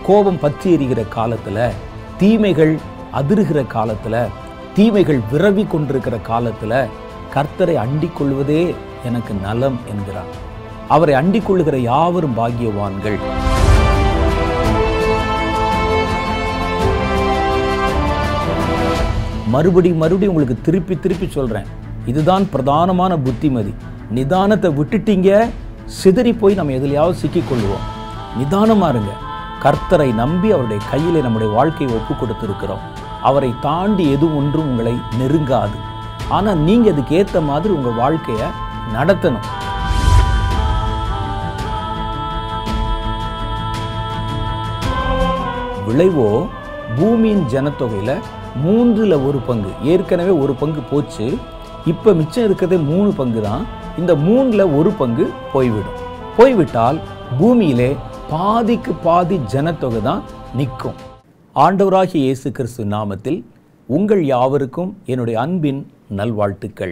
கோபம் பற்றி எரிகிற காலத்தில் தீமைகள் அதிருகிற காலத்தில் தீமைகள் விரவி கொண்டிருக்கிற காலத்தில் கர்த்தரை அண்டிக் கொள்வதே எனக்கு நலம் என்கிறார் அவரை அண்டிக் கொள்ளுகிற யாவரும் பாக்கியவான்கள் மறுபடி மறுபடியும் உங்களுக்கு திருப்பி திருப்பி சொல்றேன் இதுதான் பிரதானமான புத்திமதி நிதானத்தை விட்டுட்டீங்க சிதறி போய் நம்ம எதுலையாவது சிக்கிக்கொள்வோம் நிதானமா இருங்க கர்த்தரை நம்பி அவருடைய கையிலே நம்முடைய வாழ்க்கையை ஒப்பு கொடுத்திருக்கிறோம் அவரை தாண்டி எதுவும் ஒன்றும் உங்களை நெருங்காது ஆனா நீங்க அதுக்கு ஏத்த மாதிரி உங்க வாழ்க்கையை நடத்தணும் விளைவோ பூமியின் ஜனத்தொகையில மூன்றுல ஒரு பங்கு ஏற்கனவே ஒரு பங்கு போச்சு இப்ப மிச்சம் இருக்கிறதே மூணு பங்கு தான் இந்த மூணுல ஒரு பங்கு போய்விடும் போய்விட்டால் பூமியிலே பாதிக்கு பாதி ஜனத்தொகை தான் நிற்கும் ஆண்டவராகிய இயேசு கிறிஸ்து நாமத்தில் உங்கள் யாவருக்கும் என்னுடைய அன்பின் நல்வாழ்த்துக்கள்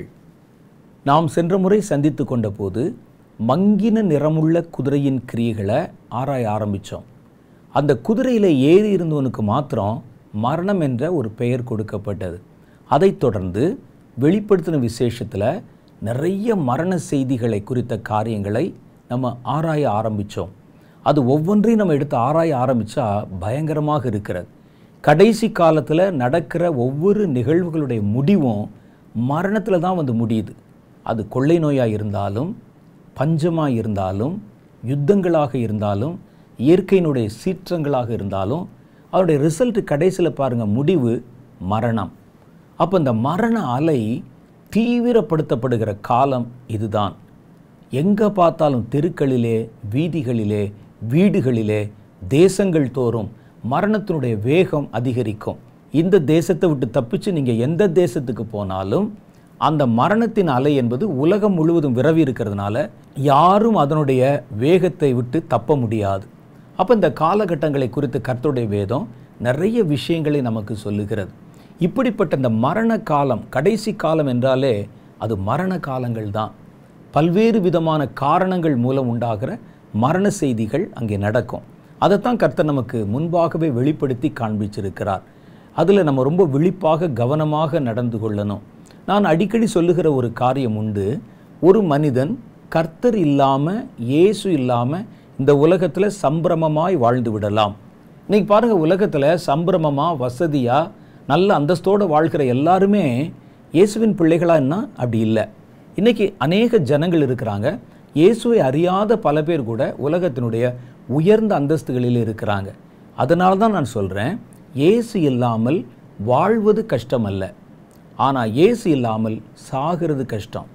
நாம் சென்ற முறை சந்தித்து கொண்ட போது மங்கின நிறமுள்ள குதிரையின் கிரியைகளை ஆராய ஆரம்பித்தோம் அந்த குதிரையில் ஏறி இருந்தவனுக்கு மாத்திரம் மரணம் என்ற ஒரு பெயர் கொடுக்கப்பட்டது அதைத் தொடர்ந்து வெளிப்படுத்தின விசேஷத்தில் நிறைய மரண செய்திகளை குறித்த காரியங்களை நம்ம ஆராய ஆரம்பித்தோம் அது ஒவ்வொன்றையும் நம்ம எடுத்து ஆராய ஆரம்பித்தா பயங்கரமாக இருக்கிறது கடைசி காலத்தில் நடக்கிற ஒவ்வொரு நிகழ்வுகளுடைய முடிவும் மரணத்தில் தான் வந்து முடியுது அது கொள்ளை நோயாக இருந்தாலும் பஞ்சமாக இருந்தாலும் யுத்தங்களாக இருந்தாலும் இயற்கையினுடைய சீற்றங்களாக இருந்தாலும் அவருடைய ரிசல்ட் கடைசியில் பாருங்கள் முடிவு மரணம் அப்போ இந்த மரண அலை தீவிரப்படுத்தப்படுகிற காலம் இதுதான் எங்கே பார்த்தாலும் தெருக்களிலே வீதிகளிலே வீடுகளிலே தேசங்கள் தோறும் மரணத்தினுடைய வேகம் அதிகரிக்கும் இந்த தேசத்தை விட்டு தப்பிச்சு நீங்கள் எந்த தேசத்துக்கு போனாலும் அந்த மரணத்தின் அலை என்பது உலகம் முழுவதும் விரவி இருக்கிறதுனால யாரும் அதனுடைய வேகத்தை விட்டு தப்ப முடியாது அப்போ இந்த காலகட்டங்களை குறித்து கர்த்தருடைய வேதம் நிறைய விஷயங்களை நமக்கு சொல்லுகிறது இப்படிப்பட்ட இந்த மரண காலம் கடைசி காலம் என்றாலே அது மரண காலங்கள் தான் பல்வேறு விதமான காரணங்கள் மூலம் உண்டாகிற மரண செய்திகள் அங்கே நடக்கும் அதைத்தான் கர்த்தர் நமக்கு முன்பாகவே வெளிப்படுத்தி காண்பிச்சிருக்கிறார் அதில் நம்ம ரொம்ப விழிப்பாக கவனமாக நடந்து கொள்ளணும் நான் அடிக்கடி சொல்லுகிற ஒரு காரியம் உண்டு ஒரு மனிதன் கர்த்தர் இல்லாமல் இயேசு இல்லாமல் இந்த உலகத்தில் சம்பிரமமாய் வாழ்ந்து விடலாம் இன்னைக்கு பாருங்கள் உலகத்தில் சம்பிரமமாக வசதியாக நல்ல அந்தஸ்தோடு வாழ்கிற எல்லாருமே இயேசுவின் பிள்ளைகளான்னா அப்படி இல்லை இன்னைக்கு அநேக ஜனங்கள் இருக்கிறாங்க இயேசுவை அறியாத பல பேர் கூட உலகத்தினுடைய உயர்ந்த அந்தஸ்துகளில் இருக்கிறாங்க அதனால தான் நான் சொல்கிறேன் இயேசு இல்லாமல் வாழ்வது கஷ்டம் அல்ல ஆனால் இயேசு இல்லாமல் சாகிறது கஷ்டம்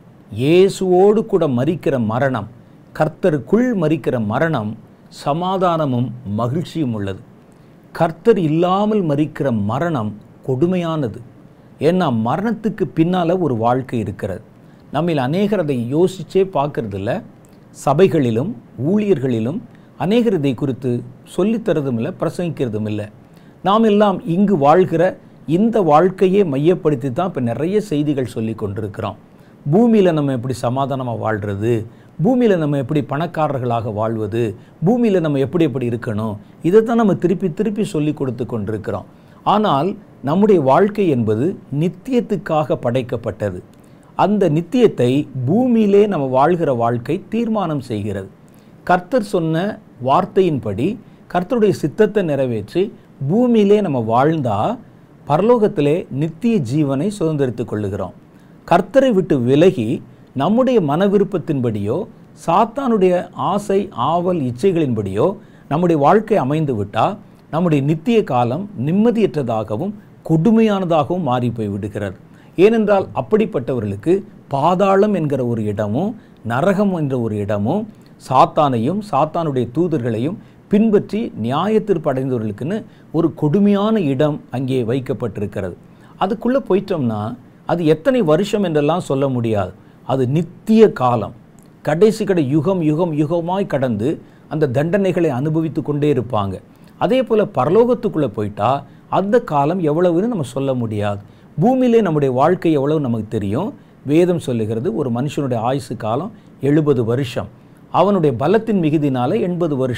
இயேசுவோடு கூட மறிக்கிற மரணம் கர்த்தருக்குள் மறிக்கிற மரணம் சமாதானமும் மகிழ்ச்சியும் உள்ளது கர்த்தர் இல்லாமல் மறிக்கிற மரணம் கொடுமையானது ஏன்னா மரணத்துக்கு பின்னால் ஒரு வாழ்க்கை இருக்கிறது நம்மில் அநேகர் அதை யோசிச்சே பார்க்கறதில்ல சபைகளிலும் ஊழியர்களிலும் அநேகர் இதை குறித்து சொல்லித்தரதும் இல்லை பிரசங்கிக்கிறதும் இல்லை நாம் எல்லாம் இங்கு வாழ்கிற இந்த வாழ்க்கையை மையப்படுத்தி தான் இப்போ நிறைய செய்திகள் சொல்லி கொண்டிருக்கிறோம் பூமியில் நம்ம எப்படி சமாதானமாக வாழ்கிறது பூமியில் நம்ம எப்படி பணக்காரர்களாக வாழ்வது பூமியில் நம்ம எப்படி எப்படி இருக்கணும் இதை தான் நம்ம திருப்பி திருப்பி சொல்லி கொடுத்து கொண்டிருக்கிறோம் ஆனால் நம்முடைய வாழ்க்கை என்பது நித்தியத்துக்காக படைக்கப்பட்டது அந்த நித்தியத்தை பூமியிலே நம்ம வாழ்கிற வாழ்க்கை தீர்மானம் செய்கிறது கர்த்தர் சொன்ன வார்த்தையின்படி கர்த்தருடைய சித்தத்தை நிறைவேற்றி பூமியிலே நம்ம வாழ்ந்தா பரலோகத்திலே நித்திய ஜீவனை சுதந்திரித்துக் கொள்ளுகிறோம் கர்த்தரை விட்டு விலகி நம்முடைய மன விருப்பத்தின்படியோ சாத்தானுடைய ஆசை ஆவல் இச்சைகளின்படியோ நம்முடைய வாழ்க்கை அமைந்து விட்டால் நம்முடைய நித்திய காலம் நிம்மதியற்றதாகவும் கொடுமையானதாகவும் மாறி போய் விடுகிறது ஏனென்றால் அப்படிப்பட்டவர்களுக்கு பாதாளம் என்கிற ஒரு இடமும் நரகம் என்ற ஒரு இடமும் சாத்தானையும் சாத்தானுடைய தூதர்களையும் பின்பற்றி நியாயத்தீர்ப்பு அடைந்தவர்களுக்குன்னு ஒரு கொடுமையான இடம் அங்கே வைக்கப்பட்டிருக்கிறது அதுக்குள்ளே போயிட்டோம்னா அது எத்தனை வருஷம் என்றெல்லாம் சொல்ல முடியாது அது நித்திய காலம் கடைசி கடை யுகம் யுகம் யுகமாய் கடந்து அந்த தண்டனைகளை அனுபவித்து கொண்டே இருப்பாங்க அதே போல் பரலோகத்துக்குள்ளே போயிட்டா அந்த காலம் எவ்வளவுன்னு நம்ம சொல்ல முடியாது பூமியிலே நம்முடைய வாழ்க்கை எவ்வளவு நமக்கு தெரியும் வேதம் சொல்லுகிறது ஒரு மனுஷனுடைய ஆயுசு காலம் எழுபது வருஷம் அவனுடைய பலத்தின் மிகுதினால எண்பது வருஷம்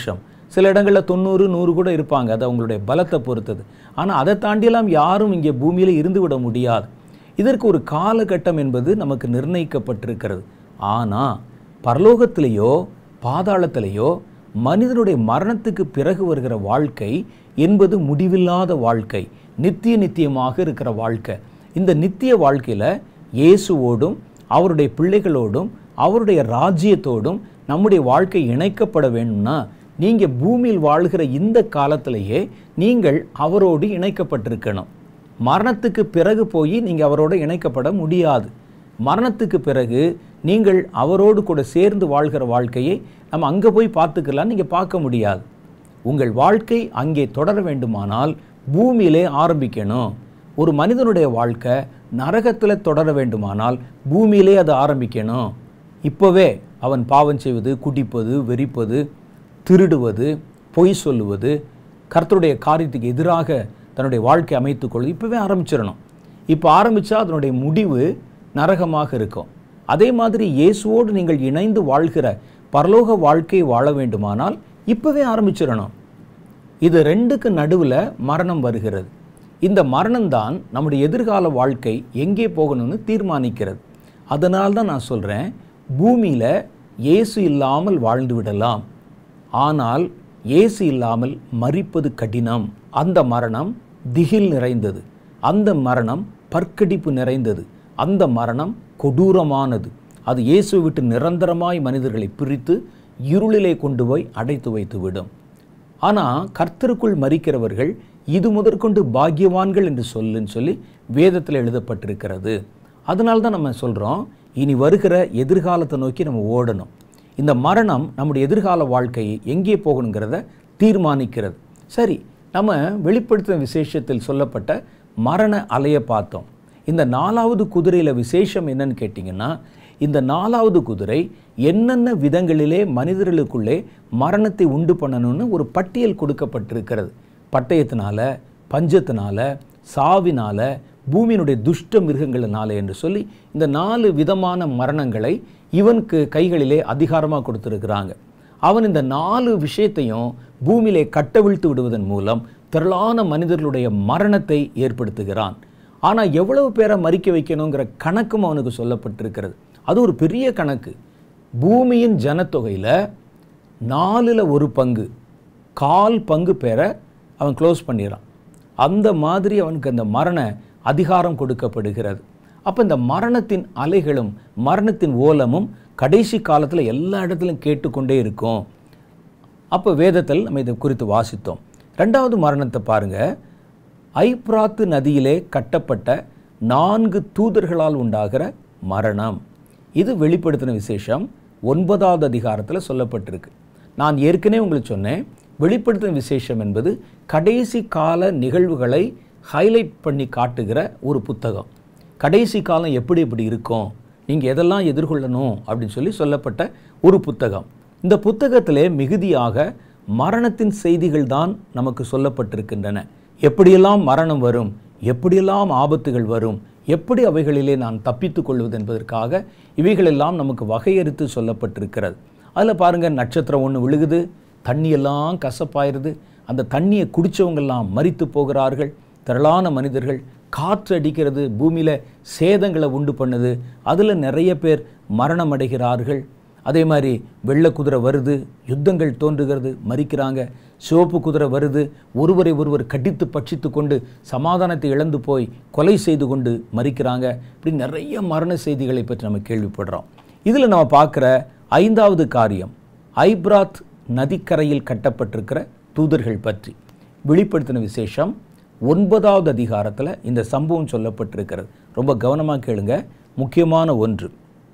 சில இடங்களில் தொண்ணூறு நூறு கூட இருப்பாங்க அது அவங்களுடைய பலத்தை பொறுத்தது ஆனால் அதை தாண்டியெல்லாம் யாரும் இங்கே பூமியில் இருந்து விட முடியாது இதற்கு ஒரு காலகட்டம் என்பது நமக்கு நிர்ணயிக்கப்பட்டிருக்கிறது ஆனால் பரலோகத்திலேயோ பாதாளத்திலேயோ மனிதனுடைய மரணத்துக்கு பிறகு வருகிற வாழ்க்கை என்பது முடிவில்லாத வாழ்க்கை நித்திய நித்தியமாக இருக்கிற வாழ்க்கை இந்த நித்திய வாழ்க்கையில் இயேசுவோடும் அவருடைய பிள்ளைகளோடும் அவருடைய ராஜ்யத்தோடும் நம்முடைய வாழ்க்கை இணைக்கப்பட வேணும்னா நீங்கள் பூமியில் வாழ்கிற இந்த காலத்திலேயே நீங்கள் அவரோடு இணைக்கப்பட்டிருக்கணும் மரணத்துக்கு பிறகு போய் நீங்கள் அவரோடு இணைக்கப்பட முடியாது மரணத்துக்கு பிறகு நீங்கள் அவரோடு கூட சேர்ந்து வாழ்கிற வாழ்க்கையை நம்ம அங்கே போய் பார்த்துக்கலாம் நீங்கள் பார்க்க முடியாது உங்கள் வாழ்க்கை அங்கே தொடர வேண்டுமானால் பூமியிலே ஆரம்பிக்கணும் ஒரு மனிதனுடைய வாழ்க்கை நரகத்தில் தொடர வேண்டுமானால் பூமியிலே அது ஆரம்பிக்கணும் இப்போவே அவன் பாவம் செய்வது குடிப்பது வெறிப்பது திருடுவது பொய் சொல்லுவது கர்த்தருடைய காரியத்துக்கு எதிராக தன்னுடைய வாழ்க்கை அமைத்துக்கொள்வது இப்போவே ஆரம்பிச்சிடணும் இப்போ ஆரம்பித்தா அதனுடைய முடிவு நரகமாக இருக்கும் அதே மாதிரி இயேசுவோடு நீங்கள் இணைந்து வாழ்கிற பரலோக வாழ்க்கையை வாழ வேண்டுமானால் இப்போவே ஆரம்பிச்சிடணும் இது ரெண்டுக்கு நடுவில் மரணம் வருகிறது இந்த மரணம்தான் நம்முடைய எதிர்கால வாழ்க்கை எங்கே போகணும்னு தீர்மானிக்கிறது அதனால தான் நான் சொல்கிறேன் பூமியில் இயேசு இல்லாமல் வாழ்ந்து விடலாம் ஆனால் இயேசு இல்லாமல் மரிப்பது கடினம் அந்த மரணம் திகில் நிறைந்தது அந்த மரணம் பற்கடிப்பு நிறைந்தது அந்த மரணம் கொடூரமானது அது இயேசு விட்டு நிரந்தரமாய் மனிதர்களை பிரித்து இருளிலே கொண்டு போய் அடைத்து வைத்து விடும் ஆனால் கர்த்தருக்குள் மறிக்கிறவர்கள் இது முதற்கொண்டு பாக்கியவான்கள் என்று சொல்லுன்னு சொல்லி வேதத்தில் எழுதப்பட்டிருக்கிறது அதனால தான் நம்ம சொல்கிறோம் இனி வருகிற எதிர்காலத்தை நோக்கி நம்ம ஓடணும் இந்த மரணம் நம்முடைய எதிர்கால வாழ்க்கையை எங்கே போகணுங்கிறத தீர்மானிக்கிறது சரி நம்ம வெளிப்படுத்தின விசேஷத்தில் சொல்லப்பட்ட மரண அலையை பார்த்தோம் இந்த நாலாவது குதிரையில் விசேஷம் என்னன்னு கேட்டிங்கன்னா இந்த நாலாவது குதிரை என்னென்ன விதங்களிலே மனிதர்களுக்குள்ளே மரணத்தை உண்டு பண்ணணும்னு ஒரு பட்டியல் கொடுக்கப்பட்டிருக்கிறது பட்டயத்தினால பஞ்சத்தினால சாவினால பூமியினுடைய துஷ்ட மிருகங்களினால என்று சொல்லி இந்த நாலு விதமான மரணங்களை இவனுக்கு கைகளிலே அதிகாரமாக கொடுத்துருக்குறாங்க அவன் இந்த நாலு விஷயத்தையும் பூமியிலே கட்டவிழ்த்து விடுவதன் மூலம் திரளான மனிதர்களுடைய மரணத்தை ஏற்படுத்துகிறான் ஆனால் எவ்வளவு பேரை மறிக்க வைக்கணுங்கிற கணக்கும் அவனுக்கு சொல்லப்பட்டிருக்கிறது அது ஒரு பெரிய கணக்கு பூமியின் ஜனத்தொகையில் நாலில் ஒரு பங்கு கால் பங்கு பேரை அவன் க்ளோஸ் பண்ணிடுறான் அந்த மாதிரி அவனுக்கு அந்த மரண அதிகாரம் கொடுக்கப்படுகிறது அப்போ இந்த மரணத்தின் அலைகளும் மரணத்தின் ஓலமும் கடைசி காலத்தில் எல்லா இடத்துலையும் கேட்டுக்கொண்டே இருக்கும் அப்போ வேதத்தில் நம்ம இதை குறித்து வாசித்தோம் ரெண்டாவது மரணத்தை பாருங்க ஐப்ராத்து நதியிலே கட்டப்பட்ட நான்கு தூதர்களால் உண்டாகிற மரணம் இது வெளிப்படுத்தின விசேஷம் ஒன்பதாவது அதிகாரத்தில் சொல்லப்பட்டிருக்கு நான் ஏற்கனவே உங்களுக்கு சொன்னேன் வெளிப்படுத்தின விசேஷம் என்பது கடைசி கால நிகழ்வுகளை ஹைலைட் பண்ணி காட்டுகிற ஒரு புத்தகம் கடைசி காலம் எப்படி எப்படி இருக்கும் நீங்கள் எதெல்லாம் எதிர்கொள்ளணும் அப்படின்னு சொல்லி சொல்லப்பட்ட ஒரு புத்தகம் இந்த புத்தகத்திலே மிகுதியாக மரணத்தின் செய்திகள் தான் நமக்கு சொல்லப்பட்டிருக்கின்றன எப்படியெல்லாம் மரணம் வரும் எப்படியெல்லாம் ஆபத்துகள் வரும் எப்படி அவைகளிலே நான் தப்பித்துக் கொள்வது என்பதற்காக இவைகளெல்லாம் நமக்கு வகையறுத்து சொல்லப்பட்டிருக்கிறது அதில் பாருங்கள் நட்சத்திரம் ஒன்று விழுகுது தண்ணியெல்லாம் கசப்பாயிருது அந்த தண்ணியை குடித்தவங்கெல்லாம் மரித்து போகிறார்கள் திரளான மனிதர்கள் காற்று அடிக்கிறது பூமியில் சேதங்களை உண்டு பண்ணுது அதில் நிறைய பேர் மரணம் அடைகிறார்கள் அதே மாதிரி வெள்ளை குதிரை வருது யுத்தங்கள் தோன்றுகிறது மறிக்கிறாங்க சிவப்பு குதிரை வருது ஒருவரை ஒருவர் கடித்து பட்சித்து கொண்டு சமாதானத்தை இழந்து போய் கொலை செய்து கொண்டு மறிக்கிறாங்க இப்படி நிறைய மரண செய்திகளை பற்றி நம்ம கேள்விப்படுறோம் இதில் நம்ம பார்க்குற ஐந்தாவது காரியம் ஐப்ராத் நதிக்கரையில் கட்டப்பட்டிருக்கிற தூதர்கள் பற்றி வெளிப்படுத்தின விசேஷம் ஒன்பதாவது அதிகாரத்தில் இந்த சம்பவம் சொல்லப்பட்டிருக்கிறது ரொம்ப கவனமாக கேளுங்க முக்கியமான ஒன்று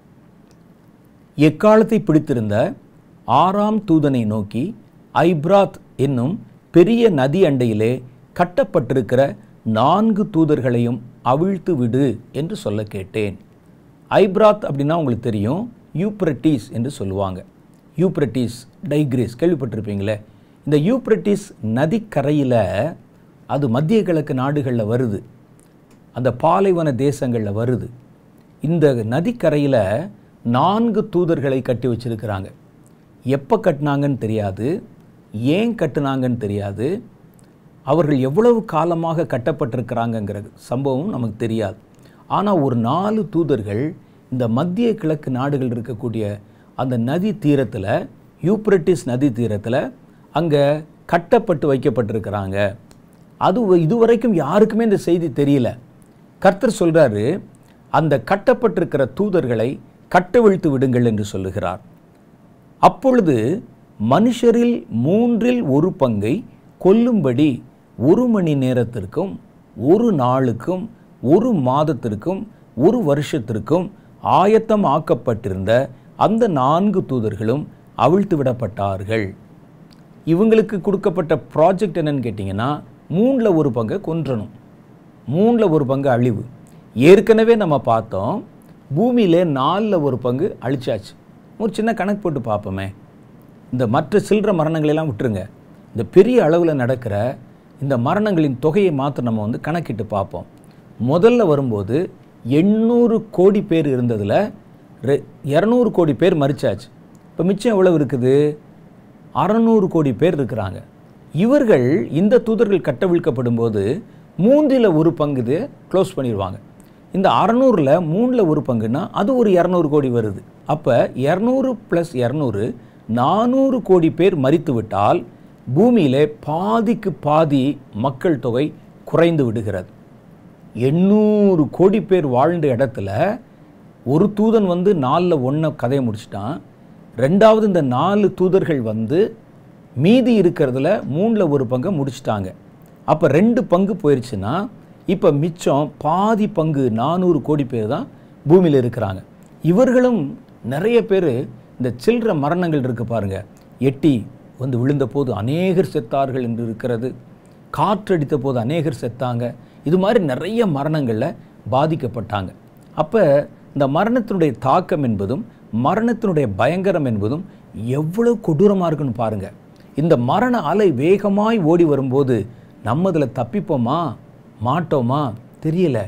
எக்காலத்தை பிடித்திருந்த ஆறாம் தூதனை நோக்கி ஐப்ராத் என்னும் பெரிய நதி அண்டையிலே கட்டப்பட்டிருக்கிற நான்கு தூதர்களையும் அவிழ்த்து விடு என்று சொல்ல கேட்டேன் ஐப்ராத் அப்படின்னா உங்களுக்கு தெரியும் யூப்ரட்டிஸ் என்று சொல்லுவாங்க யூப்ரட்டிஸ் டைக்ரீஸ் கேள்விப்பட்டிருப்பீங்களே இந்த யூப்ரட்டிஸ் நதிக்கரையில் அது மத்திய கிழக்கு நாடுகளில் வருது அந்த பாலைவன தேசங்களில் வருது இந்த நதிக்கரையில் நான்கு தூதர்களை கட்டி வச்சிருக்கிறாங்க எப்போ கட்டினாங்கன்னு தெரியாது ஏன் கட்டுனாங்கன்னு தெரியாது அவர்கள் எவ்வளவு காலமாக கட்டப்பட்டிருக்கிறாங்கங்கிற சம்பவம் நமக்கு தெரியாது ஆனால் ஒரு நாலு தூதர்கள் இந்த மத்திய கிழக்கு நாடுகள் இருக்கக்கூடிய அந்த நதி தீரத்தில் யூப்ரட்டிஸ் நதி தீரத்தில் அங்கே கட்டப்பட்டு வைக்கப்பட்டிருக்கிறாங்க அது இதுவரைக்கும் யாருக்குமே இந்த செய்தி தெரியல கர்த்தர் சொல்றாரு அந்த கட்டப்பட்டிருக்கிற தூதர்களை கட்டவிழ்த்து விடுங்கள் என்று சொல்லுகிறார் அப்பொழுது மனுஷரில் மூன்றில் ஒரு பங்கை கொல்லும்படி ஒரு மணி நேரத்திற்கும் ஒரு நாளுக்கும் ஒரு மாதத்திற்கும் ஒரு வருஷத்திற்கும் ஆயத்தம் ஆக்கப்பட்டிருந்த அந்த நான்கு தூதர்களும் அவிழ்த்து விடப்பட்டார்கள் இவங்களுக்கு கொடுக்கப்பட்ட ப்ராஜெக்ட் என்னன்னு கேட்டிங்கன்னா மூணில் ஒரு பங்கை கொன்றணும் மூணில் ஒரு பங்கு அழிவு ஏற்கனவே நம்ம பார்த்தோம் பூமியிலே நாலில் ஒரு பங்கு அழிச்சாச்சு ஒரு சின்ன கணக்கு போட்டு பார்ப்போமே இந்த மற்ற சில்லற மரணங்களெல்லாம் விட்டுருங்க இந்த பெரிய அளவில் நடக்கிற இந்த மரணங்களின் தொகையை மாத்திரம் நம்ம வந்து கணக்கிட்டு பார்ப்போம் முதல்ல வரும்போது எண்ணூறு கோடி பேர் இருந்ததில் ரெ இரநூறு கோடி பேர் மறிச்சாச்சு இப்போ மிச்சம் எவ்வளவு இருக்குது அறநூறு கோடி பேர் இருக்கிறாங்க இவர்கள் இந்த தூதர்கள் கட்டவிழ்க்கப்படும் போது மூன்றில் ஒரு பங்கு இது க்ளோஸ் பண்ணிடுவாங்க இந்த அறநூறில் மூணில் ஒரு பங்குன்னா அது ஒரு இரநூறு கோடி வருது அப்போ இரநூறு ப்ளஸ் இரநூறு நானூறு கோடி பேர் மறித்து விட்டால் பூமியிலே பாதிக்கு பாதி மக்கள் தொகை குறைந்து விடுகிறது எண்ணூறு கோடி பேர் வாழ்ந்த இடத்துல ஒரு தூதன் வந்து நாலில் ஒன்றை கதையை முடிச்சிட்டான் ரெண்டாவது இந்த நாலு தூதர்கள் வந்து மீதி இருக்கிறதுல மூணில் ஒரு பங்கை முடிச்சிட்டாங்க அப்போ ரெண்டு பங்கு போயிடுச்சுன்னா இப்போ மிச்சம் பாதி பங்கு நானூறு கோடி பேர் தான் பூமியில் இருக்கிறாங்க இவர்களும் நிறைய பேர் இந்த சில்லற மரணங்கள் இருக்கு பாருங்க எட்டி வந்து விழுந்த போது அநேகர் செத்தார்கள் என்று இருக்கிறது காற்றடித்த போது அநேகர் செத்தாங்க இது மாதிரி நிறைய மரணங்களில் பாதிக்கப்பட்டாங்க அப்போ இந்த மரணத்தினுடைய தாக்கம் என்பதும் மரணத்தினுடைய பயங்கரம் என்பதும் எவ்வளவு கொடூரமாக இருக்குன்னு பாருங்க இந்த மரண அலை வேகமாய் ஓடி வரும்போது நம்ம இதில் தப்பிப்போமா மாட்டோமா தெரியல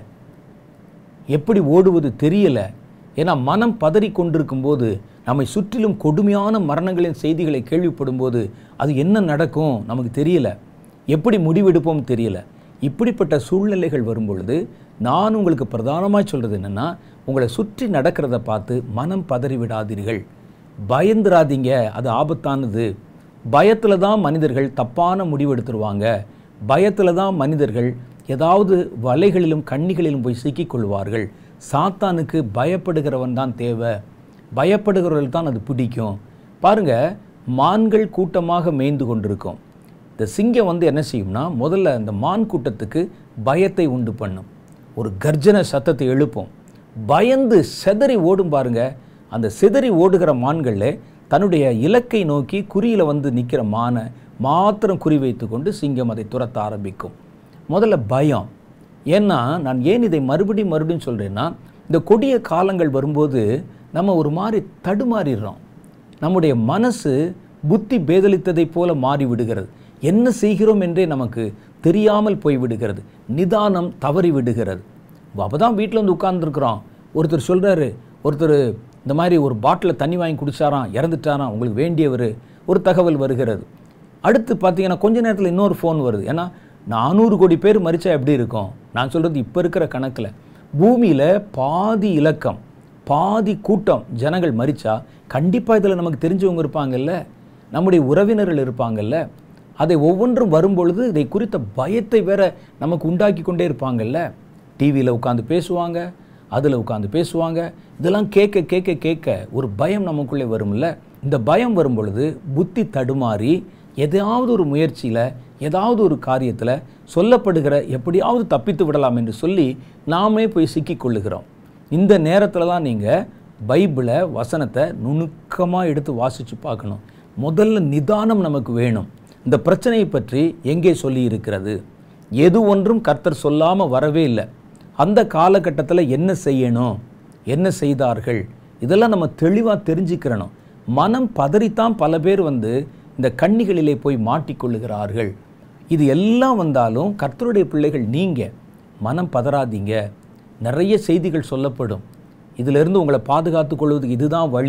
எப்படி ஓடுவது தெரியல ஏன்னா மனம் பதறி கொண்டிருக்கும் போது நம்மை சுற்றிலும் கொடுமையான மரணங்களின் செய்திகளை கேள்விப்படும்போது அது என்ன நடக்கும் நமக்கு தெரியல எப்படி முடிவெடுப்போம் தெரியல இப்படிப்பட்ட சூழ்நிலைகள் வரும் பொழுது நான் உங்களுக்கு பிரதானமாக சொல்கிறது என்னென்னா உங்களை சுற்றி நடக்கிறத பார்த்து மனம் பதறி விடாதீர்கள் பயந்துராதீங்க அது ஆபத்தானது பயத்தில் தான் மனிதர்கள் தப்பான முடிவு எடுத்துருவாங்க பயத்தில் தான் மனிதர்கள் ஏதாவது வலைகளிலும் கண்ணிகளிலும் போய் சிக்கிக்கொள்வார்கள் சாத்தானுக்கு பயப்படுகிறவன் தான் தேவை பயப்படுகிறவர்கள் தான் அது பிடிக்கும் பாருங்க மான்கள் கூட்டமாக மேய்ந்து கொண்டிருக்கும் இந்த சிங்கம் வந்து என்ன செய்யும்னா முதல்ல இந்த மான் கூட்டத்துக்கு பயத்தை உண்டு பண்ணும் ஒரு கர்ஜன சத்தத்தை எழுப்பும் பயந்து செதறி ஓடும் பாருங்க அந்த சிதறி ஓடுகிற மான்களில் தன்னுடைய இலக்கை நோக்கி குறியில் வந்து நிற்கிற மானை மாத்திரம் குறி வைத்துக்கொண்டு சிங்கம் அதை துரத்த ஆரம்பிக்கும் முதல்ல பயம் ஏன்னா நான் ஏன் இதை மறுபடியும் மறுபடியும் சொல்கிறேன்னா இந்த கொடிய காலங்கள் வரும்போது நம்ம ஒரு மாதிரி தடுமாறிடுறோம் நம்முடைய மனசு புத்தி பேதலித்ததைப் போல மாறி விடுகிறது என்ன செய்கிறோம் என்றே நமக்கு தெரியாமல் போய் விடுகிறது நிதானம் தவறி விடுகிறது அப்போ தான் வீட்டில் வந்து உட்கார்ந்துருக்குறோம் ஒருத்தர் சொல்கிறாரு ஒருத்தர் இந்த மாதிரி ஒரு பாட்டில் தண்ணி வாங்கி குடிச்சாராம் இறந்துட்டாராம் உங்களுக்கு வேண்டியவர் ஒரு தகவல் வருகிறது அடுத்து பார்த்தீங்கன்னா கொஞ்ச நேரத்தில் இன்னொரு ஃபோன் வருது ஏன்னா நானூறு கோடி பேர் மறிச்சா எப்படி இருக்கும் நான் சொல்கிறது இப்போ இருக்கிற கணக்கில் பூமியில் பாதி இலக்கம் பாதி கூட்டம் ஜனங்கள் மறிச்சா கண்டிப்பாக இதில் நமக்கு தெரிஞ்சவங்க இருப்பாங்கல்ல நம்முடைய உறவினர்கள் இருப்பாங்கல்ல அதை ஒவ்வொன்றும் வரும்பொழுது இதை குறித்த பயத்தை வேற நமக்கு உண்டாக்கி கொண்டே இருப்பாங்கல்ல டிவியில் உட்காந்து பேசுவாங்க அதில் உட்காந்து பேசுவாங்க இதெல்லாம் கேட்க கேட்க கேட்க ஒரு பயம் நமக்குள்ளே வரும்ல இந்த பயம் வரும் பொழுது புத்தி தடுமாறி எதாவது ஒரு முயற்சியில் ஏதாவது ஒரு காரியத்தில் சொல்லப்படுகிற எப்படியாவது தப்பித்து விடலாம் என்று சொல்லி நாமே போய் சிக்கிக்கொள்ளுகிறோம் இந்த நேரத்தில் தான் நீங்கள் பைபிளை வசனத்தை நுணுக்கமாக எடுத்து வாசித்து பார்க்கணும் முதல்ல நிதானம் நமக்கு வேணும் இந்த பிரச்சனையை பற்றி எங்கே சொல்லி இருக்கிறது எது ஒன்றும் கர்த்தர் சொல்லாமல் வரவே இல்லை அந்த காலகட்டத்தில் என்ன செய்யணும் என்ன செய்தார்கள் இதெல்லாம் நம்ம தெளிவாக தெரிஞ்சுக்கிறணும் மனம் பதறித்தான் பல பேர் வந்து இந்த கண்ணிகளிலே போய் மாட்டிக்கொள்ளுகிறார்கள் இது எல்லாம் வந்தாலும் கர்த்தருடைய பிள்ளைகள் நீங்கள் மனம் பதறாதீங்க நிறைய செய்திகள் சொல்லப்படும் இதிலிருந்து உங்களை பாதுகாத்து கொள்வதுக்கு இதுதான் வழி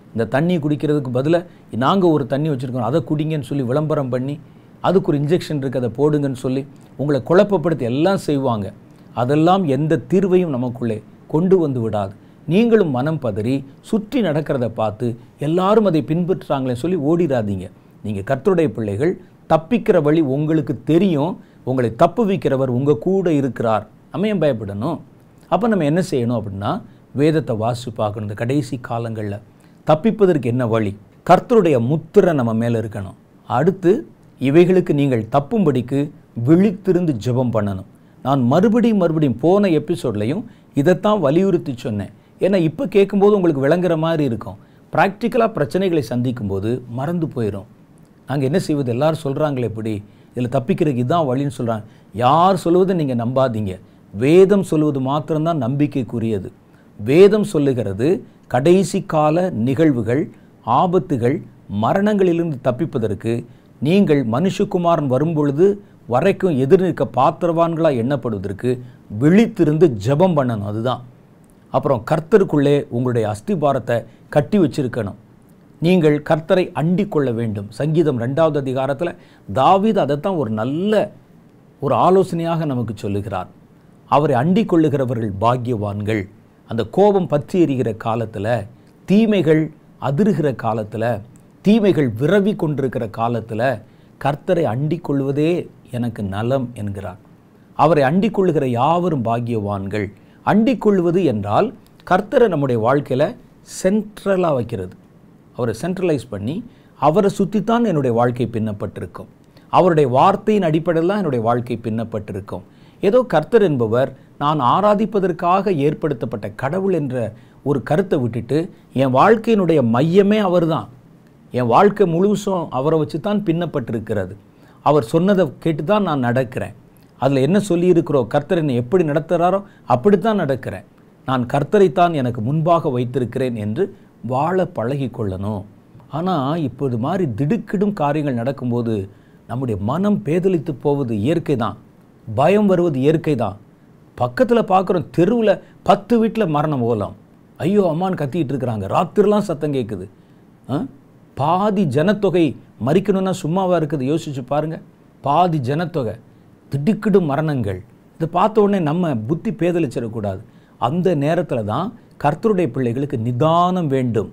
இந்த தண்ணி குடிக்கிறதுக்கு பதிலாக நாங்கள் ஒரு தண்ணி வச்சுருக்கோம் அதை குடிங்கன்னு சொல்லி விளம்பரம் பண்ணி அதுக்கு ஒரு இன்ஜெக்ஷன் இருக்குது அதை போடுங்கன்னு சொல்லி உங்களை குழப்பப்படுத்தி எல்லாம் செய்வாங்க அதெல்லாம் எந்த தீர்வையும் நமக்குள்ளே கொண்டு வந்து விடாது நீங்களும் மனம் பதறி சுற்றி நடக்கிறத பார்த்து எல்லாரும் அதை பின்பற்றுறாங்களே சொல்லி ஓடிடாதீங்க நீங்கள் கர்த்தருடைய பிள்ளைகள் தப்பிக்கிற வழி உங்களுக்கு தெரியும் உங்களை தப்பு வைக்கிறவர் உங்கள் கூட இருக்கிறார் நம்ம ஏன் பயப்படணும் அப்போ நம்ம என்ன செய்யணும் அப்படின்னா வேதத்தை வாசி பார்க்கணும் இந்த கடைசி காலங்களில் தப்பிப்பதற்கு என்ன வழி கர்த்தருடைய முத்திரை நம்ம மேலே இருக்கணும் அடுத்து இவைகளுக்கு நீங்கள் தப்பும்படிக்கு விழித்திருந்து ஜெபம் பண்ணணும் நான் மறுபடியும் மறுபடியும் போன எபிசோட்லையும் இதைத்தான் வலியுறுத்தி சொன்னேன் ஏன்னா இப்போ கேட்கும்போது உங்களுக்கு விளங்குற மாதிரி இருக்கும் ப்ராக்டிக்கலாக பிரச்சனைகளை சந்திக்கும்போது மறந்து போயிடும் நாங்கள் என்ன செய்வது எல்லாரும் சொல்கிறாங்களே எப்படி இதில் தப்பிக்கிறதுக்கு இதான் வழின்னு சொல்கிறாங்க யார் சொல்லுவதை நீங்கள் நம்பாதீங்க வேதம் சொல்லுவது மாத்திரம்தான் நம்பிக்கைக்குரியது வேதம் சொல்லுகிறது கடைசி கால நிகழ்வுகள் ஆபத்துகள் மரணங்களிலிருந்து தப்பிப்பதற்கு நீங்கள் மனுஷகுமாரன் வரும்பொழுது வரைக்கும் எதிர்நிற்க பாத்திரவான்களாக எண்ணப்படுவதற்கு விழித்திருந்து ஜெபம் பண்ணணும் அதுதான் அப்புறம் கர்த்தருக்குள்ளே உங்களுடைய அஸ்திபாரத்தை கட்டி வச்சிருக்கணும் நீங்கள் கர்த்தரை அண்டிக் கொள்ள வேண்டும் சங்கீதம் ரெண்டாவது அதிகாரத்தில் தாவீது அதைத்தான் ஒரு நல்ல ஒரு ஆலோசனையாக நமக்கு சொல்லுகிறார் அவரை அண்டிக் கொள்ளுகிறவர்கள் பாக்கியவான்கள் அந்த கோபம் பற்றி எரிகிற காலத்தில் தீமைகள் அதிருகிற காலத்தில் தீமைகள் விரவி கொண்டிருக்கிற காலத்தில் கர்த்தரை அண்டிக் கொள்வதே எனக்கு நலம் என்கிறார் அவரை அண்டிக் கொள்ளுகிற யாவரும் பாக்கியவான்கள் அண்டிக் கொள்வது என்றால் கர்த்தரை நம்முடைய வாழ்க்கையில் சென்ட்ரலாக வைக்கிறது அவரை சென்ட்ரலைஸ் பண்ணி அவரை சுற்றித்தான் என்னுடைய வாழ்க்கை பின்னப்பட்டிருக்கும் அவருடைய வார்த்தையின் அடிப்படையில் தான் என்னுடைய வாழ்க்கை பின்னப்பட்டிருக்கும் ஏதோ கர்த்தர் என்பவர் நான் ஆராதிப்பதற்காக ஏற்படுத்தப்பட்ட கடவுள் என்ற ஒரு கருத்தை விட்டுட்டு என் வாழ்க்கையினுடைய மையமே அவர்தான் என் வாழ்க்கை முழுசும் அவரை வச்சு தான் பின்னப்பட்டிருக்கிறது அவர் சொன்னதை கேட்டு தான் நான் நடக்கிறேன் அதில் என்ன சொல்லியிருக்கிறோ கர்த்தர் என்னை எப்படி நடத்துகிறாரோ அப்படித்தான் நடக்கிறேன் நான் கர்த்தரைத்தான் எனக்கு முன்பாக வைத்திருக்கிறேன் என்று வாழ பழகி கொள்ளணும் ஆனால் இப்போது மாதிரி திடுக்கிடும் காரியங்கள் நடக்கும்போது நம்முடைய மனம் பேதலித்து போவது இயற்கை தான் பயம் வருவது இயற்கை தான் பக்கத்தில் பார்க்குறோம் தெருவில் பத்து வீட்டில் மரணம் ஓலம் ஐயோ அம்மான்னு கத்திக்கிட்டு இருக்கிறாங்க ராத்திரிலாம் சத்தம் கேட்குது ஆ? பாதி ஜனத்தொகை மறிக்கணும்னா சும்மாவா இருக்குது யோசிச்சு பாருங்க பாதி ஜனத்தொகை திடுக்கிடும் மரணங்கள் இதை பார்த்த உடனே நம்ம புத்தி பேதலிச்சிடக்கூடாது அந்த நேரத்தில் தான் கர்த்தருடைய பிள்ளைகளுக்கு நிதானம் வேண்டும்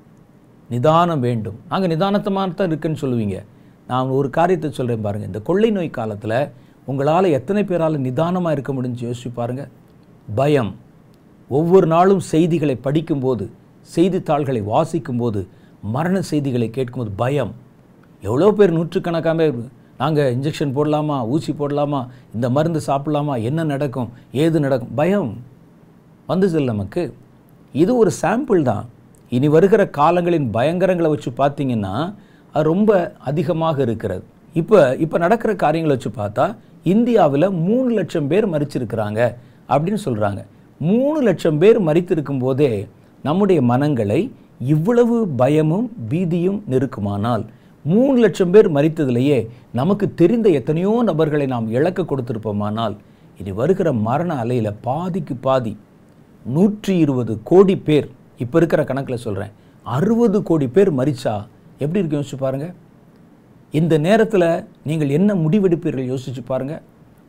நிதானம் வேண்டும் நாங்கள் நிதானத்தமாக தான் இருக்குன்னு சொல்லுவீங்க நான் ஒரு காரியத்தை சொல்கிறேன் பாருங்கள் இந்த கொள்ளை நோய் காலத்தில் உங்களால் எத்தனை பேரால் நிதானமாக இருக்க முடிஞ்சு யோசிச்சு பாருங்கள் பயம் ஒவ்வொரு நாளும் செய்திகளை படிக்கும்போது செய்தித்தாள்களை வாசிக்கும்போது மரண செய்திகளை கேட்கும்போது பயம் எவ்வளோ பேர் நூற்றுக்கணக்காக நாங்கள் இன்ஜெக்ஷன் போடலாமா ஊசி போடலாமா இந்த மருந்து சாப்பிடலாமா என்ன நடக்கும் ஏது நடக்கும் பயம் வந்துச்சு நமக்கு இது ஒரு சாம்பிள் தான் இனி வருகிற காலங்களின் பயங்கரங்களை வச்சு பார்த்தீங்கன்னா அது ரொம்ப அதிகமாக இருக்கிறது இப்போ இப்போ நடக்கிற காரியங்களை வச்சு பார்த்தா இந்தியாவில் மூணு லட்சம் பேர் மறிச்சிருக்கிறாங்க அப்படின்னு சொல்கிறாங்க மூணு லட்சம் பேர் மறித்திருக்கும் போதே நம்முடைய மனங்களை இவ்வளவு பயமும் பீதியும் நெருக்குமானால் மூணு லட்சம் பேர் மறித்ததிலேயே நமக்கு தெரிந்த எத்தனையோ நபர்களை நாம் இழக்க கொடுத்திருப்போமானால் இனி வருகிற மரண அலையில் பாதிக்கு பாதி நூற்றி இருபது கோடி பேர் இப்போ இருக்கிற கணக்கில் சொல்கிறேன் அறுபது கோடி பேர் மறிச்சா எப்படி இருக்கு யோசிச்சு பாருங்கள் இந்த நேரத்தில் நீங்கள் என்ன முடிவெடுப்பீர்கள் யோசிச்சு பாருங்கள்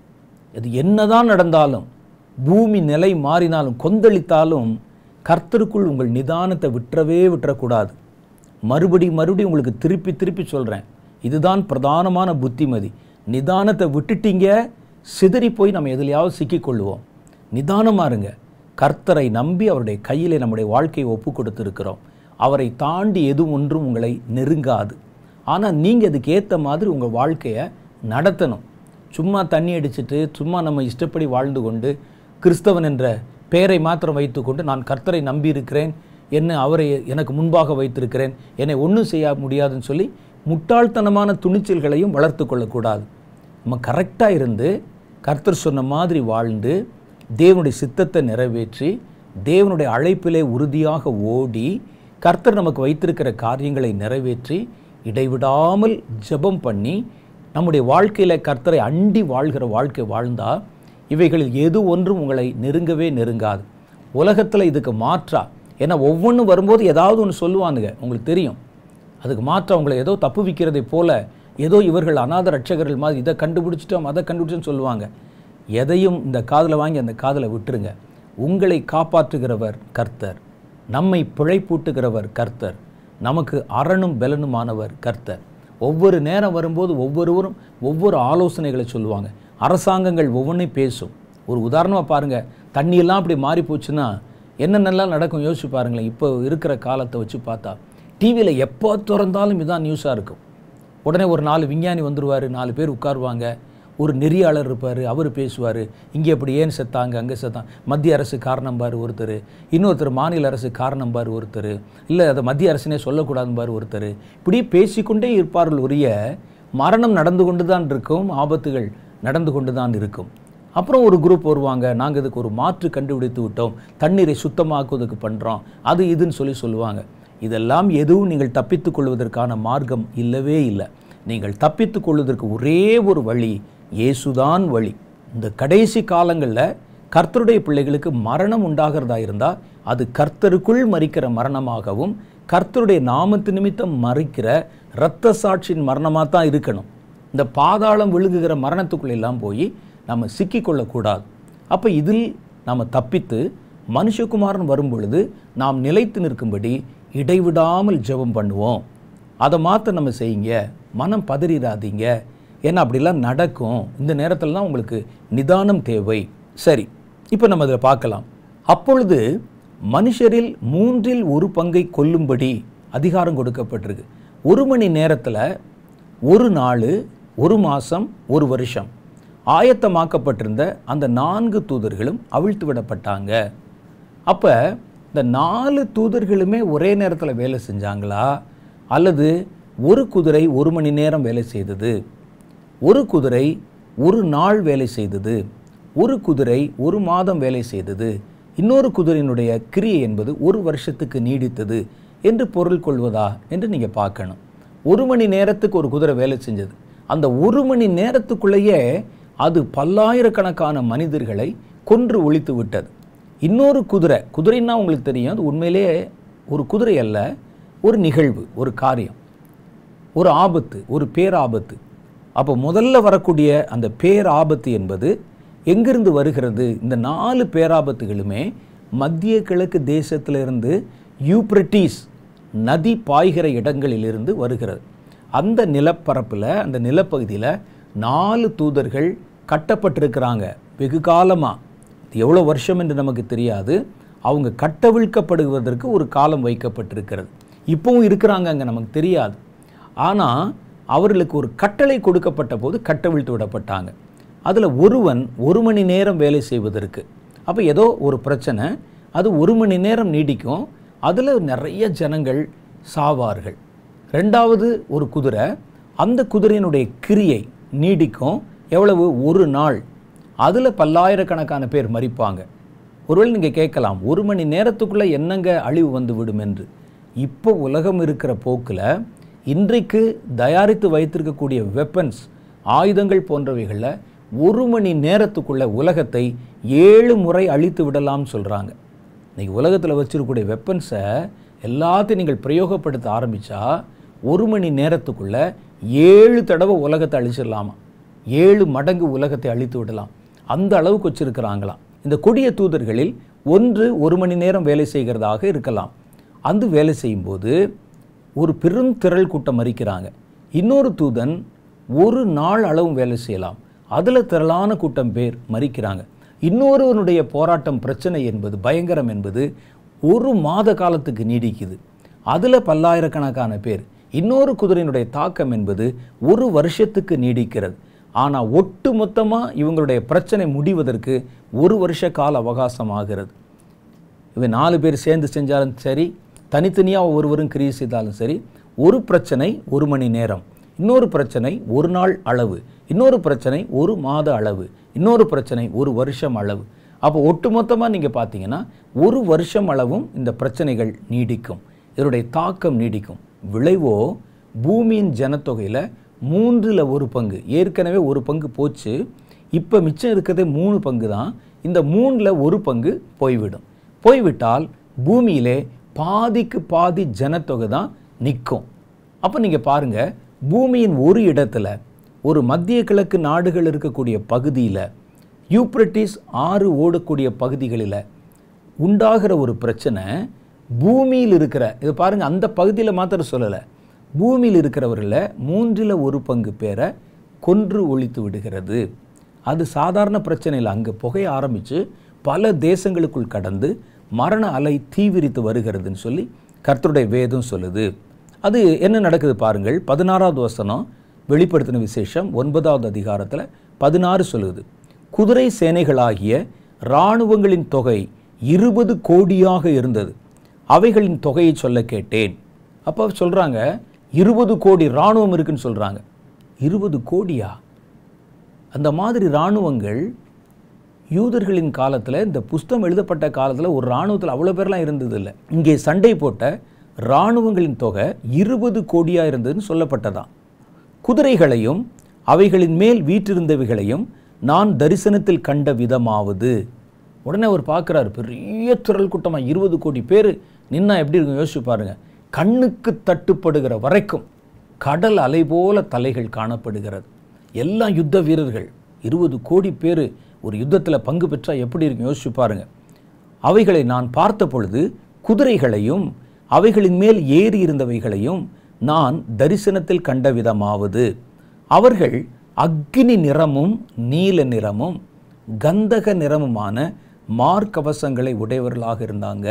இது என்னதான் நடந்தாலும் பூமி நிலை மாறினாலும் கொந்தளித்தாலும் கர்த்தருக்குள் உங்கள் நிதானத்தை விட்டுறவே விட்டுறக்கூடாது மறுபடி மறுபடியும் உங்களுக்கு திருப்பி திருப்பி சொல்கிறேன் இதுதான் பிரதானமான புத்திமதி நிதானத்தை விட்டுட்டீங்க சிதறி போய் நம்ம எதுலையாவது சிக்கிக்கொள்ளுவோம் நிதானமாக இருங்க கர்த்தரை நம்பி அவருடைய கையிலே நம்முடைய வாழ்க்கையை ஒப்பு கொடுத்துருக்கிறோம் அவரை தாண்டி எதுவும் ஒன்றும் உங்களை நெருங்காது ஆனால் நீங்கள் அதுக்கு ஏற்ற மாதிரி உங்கள் வாழ்க்கையை நடத்தணும் சும்மா தண்ணி அடிச்சிட்டு சும்மா நம்ம இஷ்டப்படி வாழ்ந்து கொண்டு கிறிஸ்தவன் என்ற பெயரை மாத்திரம் வைத்துக்கொண்டு நான் கர்த்தரை நம்பியிருக்கிறேன் என்ன அவரை எனக்கு முன்பாக வைத்திருக்கிறேன் என்னை ஒன்றும் செய்ய முடியாதுன்னு சொல்லி முட்டாள்தனமான துணிச்சல்களையும் வளர்த்து கொள்ளக்கூடாது நம்ம கரெக்டாக இருந்து கர்த்தர் சொன்ன மாதிரி வாழ்ந்து தேவனுடைய சித்தத்தை நிறைவேற்றி தேவனுடைய அழைப்பிலே உறுதியாக ஓடி கர்த்தர் நமக்கு வைத்திருக்கிற காரியங்களை நிறைவேற்றி இடைவிடாமல் ஜெபம் பண்ணி நம்முடைய வாழ்க்கையில் கர்த்தரை அண்டி வாழ்கிற வாழ்க்கை வாழ்ந்தால் இவைகளில் எது ஒன்றும் உங்களை நெருங்கவே நெருங்காது உலகத்தில் இதுக்கு மாற்றா ஏன்னா ஒவ்வொன்றும் வரும்போது ஏதாவது ஒன்று சொல்லுவானுங்க உங்களுக்கு தெரியும் அதுக்கு மாற்ற அவங்களை ஏதோ தப்பு வைக்கிறதை போல ஏதோ இவர்கள் அநாத ரட்சகர்கள் மாதிரி இதை கண்டுபிடிச்சிட்டோம் அதை கண்டுபிடிச்சோன்னு சொல்லுவாங்க எதையும் இந்த காதில் வாங்கி அந்த காதில் விட்டுருங்க உங்களை காப்பாற்றுகிறவர் கர்த்தர் நம்மை பிழைப்பூட்டுகிறவர் கர்த்தர் நமக்கு அரணும் பலனுமானவர் கர்த்தர் ஒவ்வொரு நேரம் வரும்போது ஒவ்வொருவரும் ஒவ்வொரு ஆலோசனைகளை சொல்லுவாங்க அரசாங்கங்கள் ஒவ்வொன்றையும் பேசும் ஒரு உதாரணமாக பாருங்கள் தண்ணியெல்லாம் அப்படி மாறி போச்சுன்னா என்னென்னலாம் நடக்கும் யோசிச்சு பாருங்களேன் இப்போ இருக்கிற காலத்தை வச்சு பார்த்தா டிவியில் எப்போ திறந்தாலும் இதான் நியூஸாக இருக்கும் உடனே ஒரு நாலு விஞ்ஞானி வந்துருவார் நாலு பேர் உட்காருவாங்க ஒரு நெறியாளர் இருப்பார் அவர் பேசுவார் இங்கே இப்படி ஏன் செத்தாங்க அங்கே செத்தாங்க மத்திய அரசு காரணம் பாரு ஒருத்தர் இன்னொருத்தர் மாநில அரசு காரணம் பாரு ஒருத்தர் இல்லை அதை மத்திய அரசுனே சொல்லக்கூடாதுன்னு பாரு ஒருத்தர் இப்படி பேசிக்கொண்டே இருப்பார்கள் உரிய மரணம் நடந்து கொண்டு தான் இருக்கும் ஆபத்துகள் நடந்து கொண்டு தான் இருக்கும் அப்புறம் ஒரு குரூப் வருவாங்க நாங்கள் இதுக்கு ஒரு மாற்று கண்டுபிடித்து விட்டோம் தண்ணீரை சுத்தமாக்குவதற்கு பண்ணுறோம் அது இதுன்னு சொல்லி சொல்லுவாங்க இதெல்லாம் எதுவும் நீங்கள் தப்பித்துக் கொள்வதற்கான மார்க்கம் இல்லவே இல்லை நீங்கள் தப்பித்துக் கொள்வதற்கு ஒரே ஒரு வழி இயேசுதான் வழி இந்த கடைசி காலங்களில் கர்த்தருடைய பிள்ளைகளுக்கு மரணம் உண்டாகிறதா இருந்தால் அது கர்த்தருக்குள் மறிக்கிற மரணமாகவும் கர்த்தருடைய நாமத்து நிமித்தம் மறிக்கிற இரத்த சாட்சியின் மரணமாக தான் இருக்கணும் இந்த பாதாளம் விழுங்குகிற மரணத்துக்குள்ள எல்லாம் போய் நம்ம சிக்கிக்கொள்ளக்கூடாது அப்போ இதில் நாம் தப்பித்து மனுஷகுமாரன் வரும் பொழுது நாம் நிலைத்து நிற்கும்படி இடைவிடாமல் ஜெபம் பண்ணுவோம் அதை மாற்ற நம்ம செய்யுங்க மனம் பதறிடாதீங்க ஏன்னா அப்படிலாம் நடக்கும் இந்த நேரத்தில் தான் உங்களுக்கு நிதானம் தேவை சரி இப்போ நம்ம அதில் பார்க்கலாம் அப்பொழுது மனுஷரில் மூன்றில் ஒரு பங்கை கொல்லும்படி அதிகாரம் கொடுக்கப்பட்டிருக்கு ஒரு மணி நேரத்தில் ஒரு நாள் ஒரு மாதம் ஒரு வருஷம் ஆயத்தமாக்கப்பட்டிருந்த அந்த நான்கு தூதர்களும் அவிழ்த்து விடப்பட்டாங்க அப்போ இந்த நாலு தூதர்களுமே ஒரே நேரத்தில் வேலை செஞ்சாங்களா அல்லது ஒரு குதிரை ஒரு மணி நேரம் வேலை செய்தது ஒரு குதிரை ஒரு நாள் வேலை செய்தது ஒரு குதிரை ஒரு மாதம் வேலை செய்தது இன்னொரு குதிரையினுடைய கிரியை என்பது ஒரு வருஷத்துக்கு நீடித்தது என்று பொருள் கொள்வதா என்று நீங்கள் பார்க்கணும் ஒரு மணி நேரத்துக்கு ஒரு குதிரை வேலை செஞ்சது அந்த ஒரு மணி நேரத்துக்குள்ளேயே அது பல்லாயிரக்கணக்கான மனிதர்களை கொன்று ஒழித்து விட்டது இன்னொரு குதிரை குதிரைன்னா உங்களுக்கு தெரியும் அது உண்மையிலேயே ஒரு குதிரை அல்ல ஒரு நிகழ்வு ஒரு காரியம் ஒரு ஆபத்து ஒரு பேராபத்து அப்போ முதல்ல வரக்கூடிய அந்த பேராபத்து என்பது எங்கிருந்து வருகிறது இந்த நாலு பேராபத்துகளுமே மத்திய கிழக்கு தேசத்திலிருந்து யூப்ரட்டிஸ் நதி பாய்கிற இடங்களிலிருந்து வருகிறது அந்த நிலப்பரப்பில் அந்த நிலப்பகுதியில் நாலு தூதர்கள் கட்டப்பட்டிருக்கிறாங்க வெகு காலமாக எவ்வளோ வருஷம் என்று நமக்கு தெரியாது அவங்க கட்டவிழ்க்கப்படுவதற்கு ஒரு காலம் வைக்கப்பட்டிருக்கிறது இப்போவும் இருக்கிறாங்க அங்கே நமக்கு தெரியாது ஆனால் அவர்களுக்கு ஒரு கட்டளை கொடுக்கப்பட்ட போது கட்டவிழ்த்து விடப்பட்டாங்க அதில் ஒருவன் ஒரு மணி நேரம் வேலை செய்வதற்கு அப்போ ஏதோ ஒரு பிரச்சனை அது ஒரு மணி நேரம் நீடிக்கும் அதில் நிறைய ஜனங்கள் சாவார்கள் ரெண்டாவது ஒரு குதிரை அந்த குதிரையினுடைய கிரியை நீடிக்கும் எவ்வளவு ஒரு நாள் அதில் பல்லாயிரக்கணக்கான பேர் மறிப்பாங்க ஒருவேளை நீங்கள் கேட்கலாம் ஒரு மணி நேரத்துக்குள்ளே என்னங்க அழிவு வந்து விடும் என்று இப்போ உலகம் இருக்கிற போக்கில் இன்றைக்கு தயாரித்து வைத்திருக்கக்கூடிய வெப்பன்ஸ் ஆயுதங்கள் போன்றவைகளில் ஒரு மணி நேரத்துக்குள்ள உலகத்தை ஏழு முறை அழித்து விடலாம்னு சொல்கிறாங்க இன்னைக்கு உலகத்தில் வச்சிருக்கக்கூடிய வெப்பன்ஸை எல்லாத்தையும் நீங்கள் பிரயோகப்படுத்த ஆரம்பித்தா ஒரு மணி நேரத்துக்குள்ள ஏழு தடவை உலகத்தை அழிச்சிடலாமா ஏழு மடங்கு உலகத்தை அழித்து விடலாம் அந்த அளவுக்கு வச்சிருக்கிறாங்களாம் இந்த கொடிய தூதர்களில் ஒன்று ஒரு மணி நேரம் வேலை செய்கிறதாக இருக்கலாம் அந்த வேலை செய்யும்போது ஒரு பெரும் திரள் கூட்டம் மறிக்கிறாங்க இன்னொரு தூதன் ஒரு நாள் அளவும் வேலை செய்யலாம் அதில் திரளான கூட்டம் பேர் மறிக்கிறாங்க இன்னொருவனுடைய போராட்டம் பிரச்சனை என்பது பயங்கரம் என்பது ஒரு மாத காலத்துக்கு நீடிக்குது அதில் பல்லாயிரக்கணக்கான பேர் இன்னொரு குதிரையினுடைய தாக்கம் என்பது ஒரு வருஷத்துக்கு நீடிக்கிறது ஆனால் ஒட்டு மொத்தமாக இவங்களுடைய பிரச்சனை முடிவதற்கு ஒரு வருஷ கால அவகாசம் ஆகிறது இவன் நாலு பேர் சேர்ந்து செஞ்சாலும் சரி தனித்தனியாக ஒருவரும் கிரியை செய்தாலும் சரி ஒரு பிரச்சனை ஒரு மணி நேரம் இன்னொரு பிரச்சனை ஒரு நாள் அளவு இன்னொரு பிரச்சனை ஒரு மாத அளவு இன்னொரு பிரச்சனை ஒரு வருஷம் அளவு அப்போ ஒட்டுமொத்தமாக நீங்கள் பார்த்தீங்கன்னா ஒரு வருஷம் அளவும் இந்த பிரச்சனைகள் நீடிக்கும் இதனுடைய தாக்கம் நீடிக்கும் விளைவோ பூமியின் ஜனத்தொகையில் மூன்றில் ஒரு பங்கு ஏற்கனவே ஒரு பங்கு போச்சு இப்போ மிச்சம் இருக்கிறதே மூணு பங்கு தான் இந்த மூணில் ஒரு பங்கு போய்விடும் போய்விட்டால் பூமியிலே பாதிக்கு பாதி ஜனத்தொகை தான் நிற்கும் அப்போ நீங்கள் பாருங்க பூமியின் ஒரு இடத்துல ஒரு மத்திய கிழக்கு நாடுகள் இருக்கக்கூடிய பகுதியில் யூப்ரட்டிஸ் ஆறு ஓடக்கூடிய பகுதிகளில் உண்டாகிற ஒரு பிரச்சனை பூமியில் இருக்கிற இது பாருங்க அந்த பகுதியில் மாத்திரம் சொல்லலை பூமியில் இருக்கிறவர்களில் மூன்றில் ஒரு பங்கு பேரை கொன்று ஒழித்து விடுகிறது அது சாதாரண பிரச்சனை இல்லை அங்கே புகைய ஆரம்பித்து பல தேசங்களுக்குள் கடந்து மரண அலை தீவிரித்து வருகிறதுன்னு சொல்லி கர்த்தருடைய வேதம் சொல்லுது அது என்ன நடக்குது பாருங்கள் பதினாறாவது வசனம் வெளிப்படுத்தின விசேஷம் ஒன்பதாவது அதிகாரத்தில் பதினாறு சொல்லுது குதிரை சேனைகளாகிய இராணுவங்களின் தொகை இருபது கோடியாக இருந்தது அவைகளின் தொகையை சொல்ல கேட்டேன் அப்போ சொல்கிறாங்க இருபது கோடி இராணுவம் இருக்குன்னு சொல்கிறாங்க இருபது கோடியா அந்த மாதிரி இராணுவங்கள் யூதர்களின் காலத்தில் இந்த புஸ்தகம் எழுதப்பட்ட காலத்தில் ஒரு இராணுவத்தில் அவ்வளோ பேர்லாம் இருந்தது இல்லை இங்கே சண்டை போட்ட இராணுவங்களின் தொகை இருபது கோடியாக இருந்ததுன்னு சொல்லப்பட்டதாம் குதிரைகளையும் அவைகளின் மேல் வீற்றிருந்தவைகளையும் நான் தரிசனத்தில் கண்ட விதமாவது உடனே அவர் பார்க்குறாரு பெரிய திரள் கூட்டமாக இருபது கோடி பேர் நின்னா எப்படி இருக்கும் யோசிச்சு பாருங்க கண்ணுக்கு தட்டுப்படுகிற வரைக்கும் கடல் அலை போல தலைகள் காணப்படுகிறது எல்லாம் யுத்த வீரர்கள் இருபது கோடி பேர் ஒரு யுத்தத்தில் பங்கு பெற்றால் எப்படி இருக்கும் யோசிச்சு பாருங்க அவைகளை நான் பார்த்த பொழுது குதிரைகளையும் அவைகளின் மேல் ஏறி இருந்தவைகளையும் நான் தரிசனத்தில் கண்ட விதமாவது அவர்கள் அக்னி நிறமும் நீல நிறமும் கந்தக நிறமுமான மார்க்கவசங்களை உடையவர்களாக இருந்தாங்க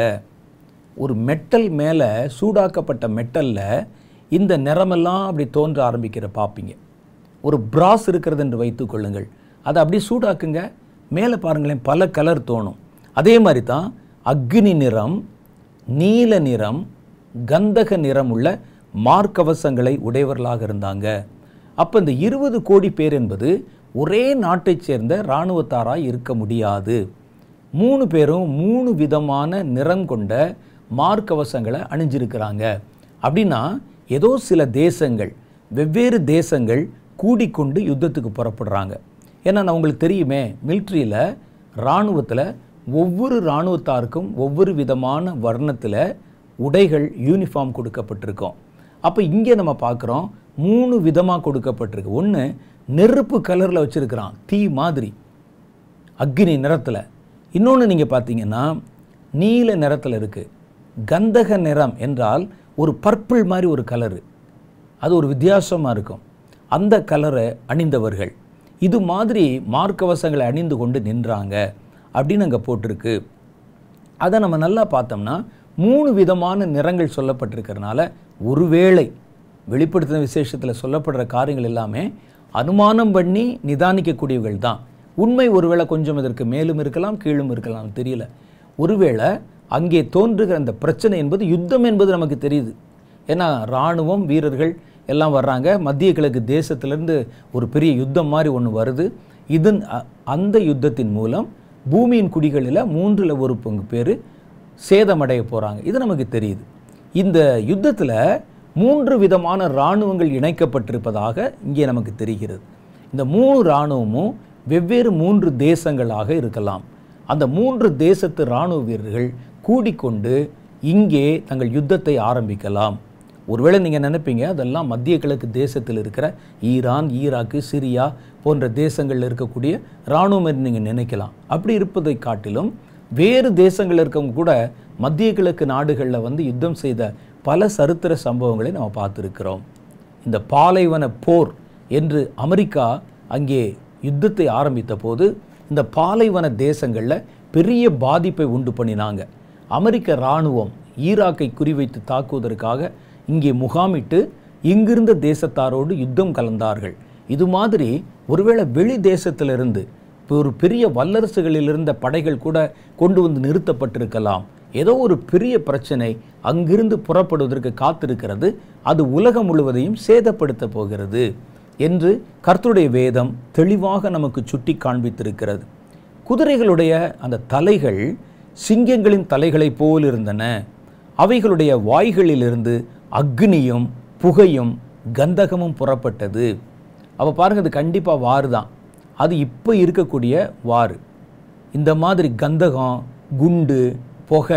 ஒரு மெட்டல் மேலே சூடாக்கப்பட்ட மெட்டலில் இந்த நிறமெல்லாம் அப்படி தோன்ற ஆரம்பிக்கிற பார்ப்பீங்க ஒரு பிராஸ் இருக்கிறது என்று வைத்துக் கொள்ளுங்கள் அதை அப்படியே சூடாக்குங்க மேலே பாருங்களேன் பல கலர் தோணும் அதே மாதிரி தான் அக்னி நிறம் நீல நிறம் கந்தக நிறம் உள்ள மார்க்கவசங்களை உடையவர்களாக இருந்தாங்க அப்போ இந்த இருபது கோடி பேர் என்பது ஒரே நாட்டைச் சேர்ந்த இராணுவத்தாராய் இருக்க முடியாது மூணு பேரும் மூணு விதமான நிறம் கொண்ட மார்க்கவசங்களை அணிஞ்சிருக்கிறாங்க அப்படின்னா ஏதோ சில தேசங்கள் வெவ்வேறு தேசங்கள் கூடிக்கொண்டு யுத்தத்துக்கு புறப்படுறாங்க ஏன்னா நான் உங்களுக்கு தெரியுமே மிலிட்ரியில் இராணுவத்தில் ஒவ்வொரு இராணுவத்தாருக்கும் ஒவ்வொரு விதமான வர்ணத்தில் உடைகள் யூனிஃபார்ம் கொடுக்கப்பட்டிருக்கும் அப்போ இங்கே நம்ம பார்க்குறோம் மூணு விதமாக கொடுக்கப்பட்டிருக்கு ஒன்று நெருப்பு கலரில் வச்சுருக்கிறான் தீ மாதிரி அக்னி நிறத்தில் இன்னொன்று நீங்கள் பார்த்தீங்கன்னா நீல நிறத்தில் இருக்குது கந்தக நிறம் என்றால் ஒரு பர்பிள் மாதிரி ஒரு கலரு அது ஒரு வித்தியாசமாக இருக்கும் அந்த கலரை அணிந்தவர்கள் இது மாதிரி மார்க்கவசங்களை அணிந்து கொண்டு நின்றாங்க அப்படின்னு அங்கே போட்டிருக்கு அதை நம்ம நல்லா பார்த்தோம்னா மூணு விதமான நிறங்கள் சொல்லப்பட்டிருக்கிறதுனால ஒருவேளை வெளிப்படுத்தின விசேஷத்தில் சொல்லப்படுற காரியங்கள் எல்லாமே அனுமானம் பண்ணி நிதானிக்கக்கூடியவர்கள் தான் உண்மை ஒருவேளை கொஞ்சம் இதற்கு மேலும் இருக்கலாம் கீழும் இருக்கலாம் தெரியல ஒருவேளை அங்கே தோன்றுகிற அந்த பிரச்சனை என்பது யுத்தம் என்பது நமக்கு தெரியுது ஏன்னா இராணுவம் வீரர்கள் எல்லாம் வர்றாங்க மத்திய கிழக்கு தேசத்திலேருந்து ஒரு பெரிய யுத்தம் மாதிரி ஒன்று வருது இதன் அ- அந்த யுத்தத்தின் மூலம் பூமியின் குடிகளில் மூன்றில் ஒரு பங்கு பேர் சேதமடைய போகிறாங்க இது நமக்கு தெரியுது இந்த யுத்தத்தில் மூன்று விதமான இராணுவங்கள் இணைக்கப்பட்டிருப்பதாக இங்கே நமக்கு தெரிகிறது இந்த மூணு இராணுவமும் வெவ்வேறு மூன்று தேசங்களாக இருக்கலாம் அந்த மூன்று தேசத்து இராணுவ வீரர்கள் கூடிக்கொண்டு இங்கே தங்கள் யுத்தத்தை ஆரம்பிக்கலாம் ஒருவேளை நீங்கள் நினைப்பீங்க அதெல்லாம் மத்திய கிழக்கு தேசத்தில் இருக்கிற ஈரான் ஈராக்கு சிரியா போன்ற தேசங்களில் இருக்கக்கூடிய இராணுவம் என்று நீங்கள் நினைக்கலாம் அப்படி இருப்பதை காட்டிலும் வேறு தேசங்களில் இருக்கவங்க கூட மத்திய கிழக்கு நாடுகளில் வந்து யுத்தம் செய்த பல சரித்திர சம்பவங்களை நம்ம பார்த்துருக்கிறோம் இந்த பாலைவன போர் என்று அமெரிக்கா அங்கே யுத்தத்தை ஆரம்பித்த போது இந்த பாலைவன தேசங்களில் பெரிய பாதிப்பை உண்டு பண்ணினாங்க அமெரிக்க இராணுவம் ஈராக்கை குறிவைத்து தாக்குவதற்காக இங்கே முகாமிட்டு இங்கிருந்த தேசத்தாரோடு யுத்தம் கலந்தார்கள் இது மாதிரி ஒருவேளை வெளி தேசத்திலிருந்து இப்போ ஒரு பெரிய வல்லரசுகளில் இருந்த படைகள் கூட கொண்டு வந்து நிறுத்தப்பட்டிருக்கலாம் ஏதோ ஒரு பெரிய பிரச்சனை அங்கிருந்து புறப்படுவதற்கு காத்திருக்கிறது அது உலகம் முழுவதையும் சேதப்படுத்த போகிறது என்று கர்த்தருடைய வேதம் தெளிவாக நமக்கு சுட்டி காண்பித்திருக்கிறது குதிரைகளுடைய அந்த தலைகள் சிங்கங்களின் தலைகளைப் போல் இருந்தன அவைகளுடைய வாய்களிலிருந்து அக்னியும் புகையும் கந்தகமும் புறப்பட்டது அப்போ பாருங்க அது கண்டிப்பாக வாறு தான் அது இப்போ இருக்கக்கூடிய வாறு இந்த மாதிரி கந்தகம் குண்டு புகை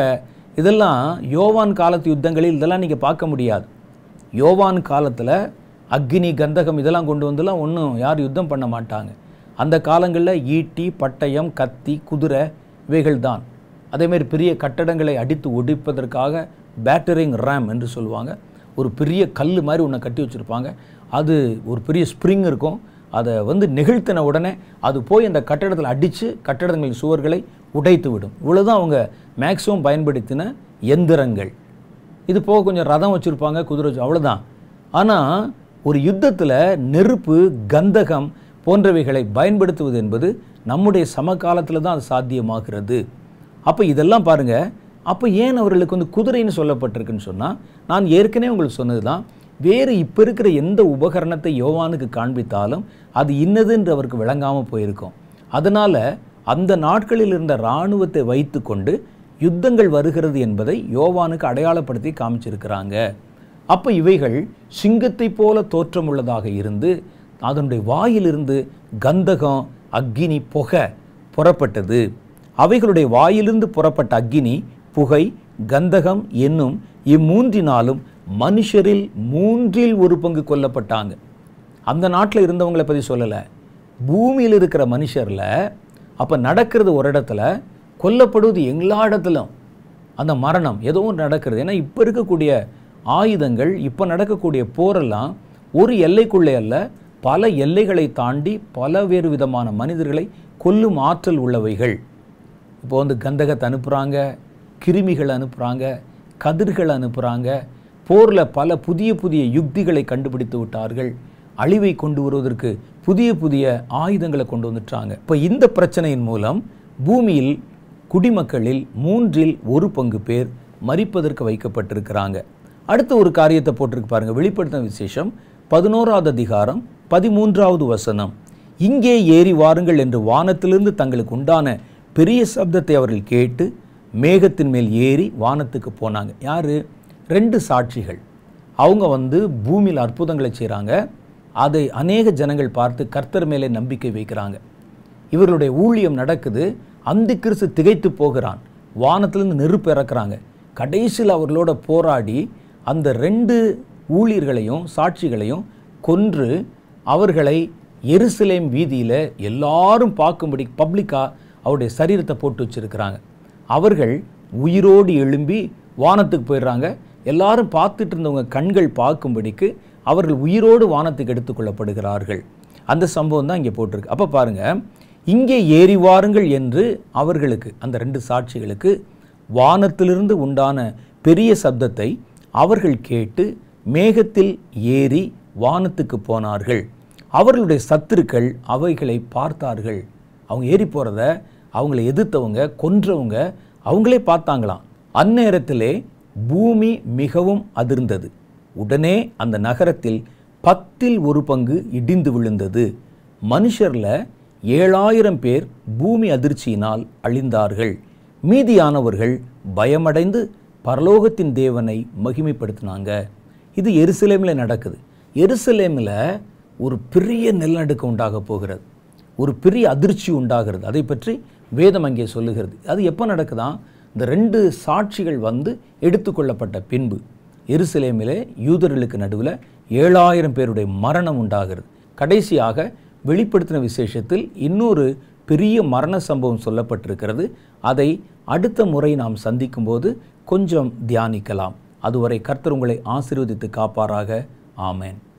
இதெல்லாம் யோவான் காலத்து யுத்தங்களில் இதெல்லாம் நீங்கள் பார்க்க முடியாது யோவான் காலத்தில் அக்னி கந்தகம் இதெல்லாம் கொண்டு வந்துலாம் ஒன்றும் யார் யுத்தம் பண்ண மாட்டாங்க அந்த காலங்களில் ஈட்டி பட்டயம் கத்தி குதிரை இவைகள் தான் அதேமாரி பெரிய கட்டடங்களை அடித்து ஒடிப்பதற்காக பேட்டரிங் ரேம் என்று சொல்லுவாங்க ஒரு பெரிய கல் மாதிரி ஒன்று கட்டி வச்சுருப்பாங்க அது ஒரு பெரிய ஸ்ப்ரிங் இருக்கும் அதை வந்து நிகழ்த்தின உடனே அது போய் அந்த கட்டடத்தில் அடித்து கட்டடங்களின் சுவர்களை உடைத்து விடும் இவ்வளோதான் அவங்க மேக்ஸிமம் பயன்படுத்தின எந்திரங்கள் இது போக கொஞ்சம் ரதம் வச்சுருப்பாங்க குதிரை வச்சு அவ்வளோதான் ஆனால் ஒரு யுத்தத்தில் நெருப்பு கந்தகம் போன்றவைகளை பயன்படுத்துவது என்பது நம்முடைய சமகாலத்தில் தான் அது சாத்தியமாகிறது அப்போ இதெல்லாம் பாருங்க அப்போ ஏன் அவர்களுக்கு வந்து குதிரைன்னு சொல்லப்பட்டிருக்குன்னு சொன்னால் நான் ஏற்கனவே உங்களுக்கு சொன்னது தான் வேறு இப்போ இருக்கிற எந்த உபகரணத்தை யோவானுக்கு காண்பித்தாலும் அது இன்னதுன்று அவருக்கு விளங்காமல் போயிருக்கும் அதனால் அந்த நாட்களில் இருந்த இராணுவத்தை வைத்துக்கொண்டு யுத்தங்கள் வருகிறது என்பதை யோவானுக்கு அடையாளப்படுத்தி காமிச்சிருக்கிறாங்க அப்போ இவைகள் சிங்கத்தை போல தோற்றமுள்ளதாக இருந்து அதனுடைய வாயிலிருந்து கந்தகம் அக்கினி புகை புறப்பட்டது அவைகளுடைய வாயிலிருந்து புறப்பட்ட அக்கினி புகை கந்தகம் என்னும் இம்மூன்றினாலும் மனுஷரில் மூன்றில் ஒரு பங்கு கொல்லப்பட்டாங்க அந்த நாட்டில் இருந்தவங்களை பற்றி சொல்லலை பூமியில் இருக்கிற மனுஷரில் அப்போ நடக்கிறது ஒரு இடத்துல கொல்லப்படுவது எல்லா இடத்துலும் அந்த மரணம் ஏதோ ஒன்று நடக்கிறது ஏன்னா இப்போ இருக்கக்கூடிய ஆயுதங்கள் இப்போ நடக்கக்கூடிய போரெல்லாம் ஒரு எல்லைக்குள்ளே அல்ல பல எல்லைகளை தாண்டி பல வேறு விதமான மனிதர்களை கொல்லும் ஆற்றல் உள்ளவைகள் இப்போ வந்து கந்தகத்தை அனுப்புகிறாங்க கிருமிகள் அனுப்புகிறாங்க கதிர்கள் அனுப்புகிறாங்க போரில் பல புதிய புதிய யுக்திகளை கண்டுபிடித்து விட்டார்கள் அழிவை கொண்டு வருவதற்கு புதிய புதிய ஆயுதங்களை கொண்டு வந்துட்டாங்க இப்போ இந்த பிரச்சனையின் மூலம் பூமியில் குடிமக்களில் மூன்றில் ஒரு பங்கு பேர் மரிப்பதற்கு வைக்கப்பட்டிருக்கிறாங்க அடுத்த ஒரு காரியத்தை போட்டிருக்கு பாருங்க வெளிப்படுத்தின விசேஷம் பதினோராவது அதிகாரம் பதிமூன்றாவது வசனம் இங்கே ஏறி வாருங்கள் என்று வானத்திலிருந்து தங்களுக்கு உண்டான பெரிய சப்தத்தை அவர்கள் கேட்டு மேகத்தின் மேல் ஏறி வானத்துக்கு போனாங்க யாரு ரெண்டு சாட்சிகள் அவங்க வந்து பூமியில் அற்புதங்களை செய்கிறாங்க அதை அநேக ஜனங்கள் பார்த்து கர்த்தர் மேலே நம்பிக்கை வைக்கிறாங்க இவர்களுடைய ஊழியம் நடக்குது அந்த கிறிஸ்து திகைத்து போகிறான் வானத்திலிருந்து நெருப்பு இறக்குறாங்க கடைசியில் அவர்களோட போராடி அந்த ரெண்டு ஊழியர்களையும் சாட்சிகளையும் கொன்று அவர்களை எருசலேம் வீதியில் எல்லாரும் பார்க்கும்படி பப்ளிக்காக அவருடைய சரீரத்தை போட்டு வச்சிருக்கிறாங்க அவர்கள் உயிரோடு எழும்பி வானத்துக்கு போயிடுறாங்க எல்லாரும் பார்த்துட்டு இருந்தவங்க கண்கள் பார்க்கும்படிக்கு அவர்கள் உயிரோடு வானத்துக்கு எடுத்துக்கொள்ளப்படுகிறார்கள் அந்த சம்பவம் தான் இங்கே போட்டிருக்கு அப்போ பாருங்க இங்கே ஏறி வாருங்கள் என்று அவர்களுக்கு அந்த ரெண்டு சாட்சிகளுக்கு வானத்திலிருந்து உண்டான பெரிய சப்தத்தை அவர்கள் கேட்டு மேகத்தில் ஏறி வானத்துக்கு போனார்கள் அவர்களுடைய சத்துருக்கள் அவைகளை பார்த்தார்கள் அவங்க ஏறி போகிறத அவங்களை எதிர்த்தவங்க கொன்றவங்க அவங்களே பார்த்தாங்களாம் அந்நேரத்திலே பூமி மிகவும் அதிர்ந்தது உடனே அந்த நகரத்தில் பத்தில் ஒரு பங்கு இடிந்து விழுந்தது மனுஷரில் ஏழாயிரம் பேர் பூமி அதிர்ச்சியினால் அழிந்தார்கள் மீதியானவர்கள் பயமடைந்து பரலோகத்தின் தேவனை மகிமைப்படுத்தினாங்க இது எருசலேமில் நடக்குது எருசலேமில் ஒரு பெரிய நிலநடுக்கம் உண்டாக போகிறது ஒரு பெரிய அதிர்ச்சி உண்டாகிறது அதை பற்றி வேதம் அங்கே சொல்லுகிறது அது எப்போ நடக்குதா இந்த ரெண்டு சாட்சிகள் வந்து எடுத்துக்கொள்ளப்பட்ட பின்பு எருசலேமிலே யூதர்களுக்கு நடுவில் ஏழாயிரம் பேருடைய மரணம் உண்டாகிறது கடைசியாக வெளிப்படுத்தின விசேஷத்தில் இன்னொரு பெரிய மரண சம்பவம் சொல்லப்பட்டிருக்கிறது அதை அடுத்த முறை நாம் சந்திக்கும்போது கொஞ்சம் தியானிக்கலாம் அதுவரை கர்த்தர் உங்களை ஆசீர்வதித்து காப்பாராக ஆமேன்